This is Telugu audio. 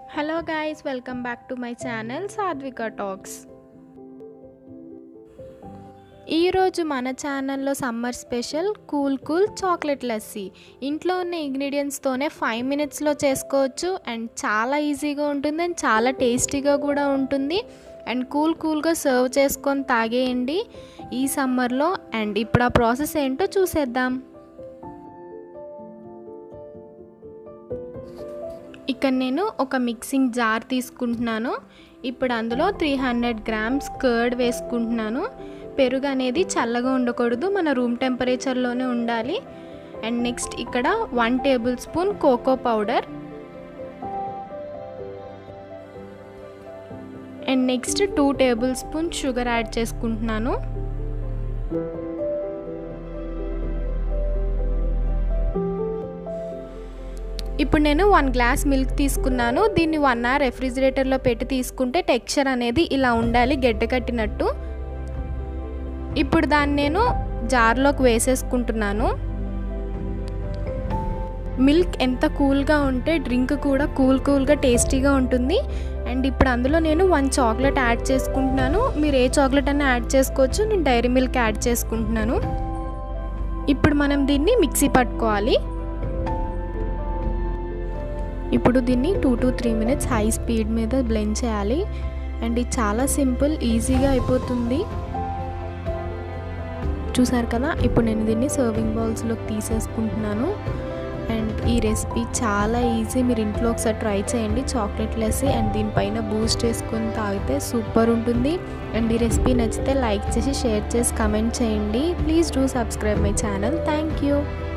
hello guys welcome back to my channel Satvika talks ఈరోజు మన ఛానల్లో summer special cool cool chocolate lassi ఇంట్లో ఉన్న ఇంగ్రీడియంట్స్తోనే ఫైవ్ మినిట్స్లో చేసుకోవచ్చు అండ్ చాలా ఈజీగా ఉంటుంది అండ్ చాలా టేస్టీగా కూడా ఉంటుంది అండ్ కూల్ కూల్గా సర్వ్ చేసుకొని తాగేయండి ఈ సమ్మర్లో అండ్ ఇప్పుడు ఆ ప్రాసెస్ ఏంటో చూసేద్దాం ఇక్కడ నేను ఒక మిక్సింగ్ జార్ తీసుకుంటున్నాను ఇప్పుడు అందులో త్రీ హండ్రెడ్ గ్రామ్స్ కర్డ్ వేసుకుంటున్నాను పెరుగు అనేది చల్లగా ఉండకూడదు మన రూమ్ టెంపరేచర్లోనే ఉండాలి అండ్ నెక్స్ట్ ఇక్కడ one tablespoon cocoa powder and next two tablespoon sugar add చేసుకుంటున్నాను ఇప్పుడు నేను వన్ గ్లాస్ మిల్క్ తీసుకున్నాను దీన్ని వన్ అవర్ రెఫ్రిజిరేటర్లో పెట్టి తీసుకుంటే టెక్స్చర్ అనేది ఇలా ఉండాలి గడ్డ కట్టినట్టు ఇప్పుడు దాన్ని నేను జార్లోకి వేసేసుకుంటున్నాను మిల్క్ ఎంత కూల్గా ఉంటే డ్రింక్ కూడా కూల్ కూల్గా టేస్టీగా ఉంటుంది అండ్ ఇప్పుడు అందులో నేను వన్ చాక్లెట్ యాడ్ చేసుకుంటున్నాను మీరు ఏ చాక్లెట్ అయినా యాడ్ చేసుకోవచ్చు నేను డైరీ మిల్క్ యాడ్ చేసుకుంటున్నాను ఇప్పుడు మనం దీన్ని మిక్సీ పట్టుకోవాలి ఇప్పుడు దీన్ని two to three minutes high speed మీద బ్లెండ్ చేయాలి అండ్ ఇది చాలా సింపుల్ ఈజీగా అయిపోతుంది చూసారు కదా ఇప్పుడు నేను దీన్ని సర్వింగ్ బౌల్స్లోకి తీసేసుకుంటున్నాను అండ్ ఈ రెసిపీ చాలా ఈజీ మీరు ఇంట్లో ఒకసారి ట్రై చేయండి చాక్లెట్ లెస్ అండ్ దీనిపైన బూస్ట్ వేసుకొని తాగితే సూపర్ ఉంటుంది అండ్ ఈ రెసిపీ నచ్చితే లైక్ చేసి షేర్ చేసి కమెంట్ చేయండి please do subscribe my channel thank you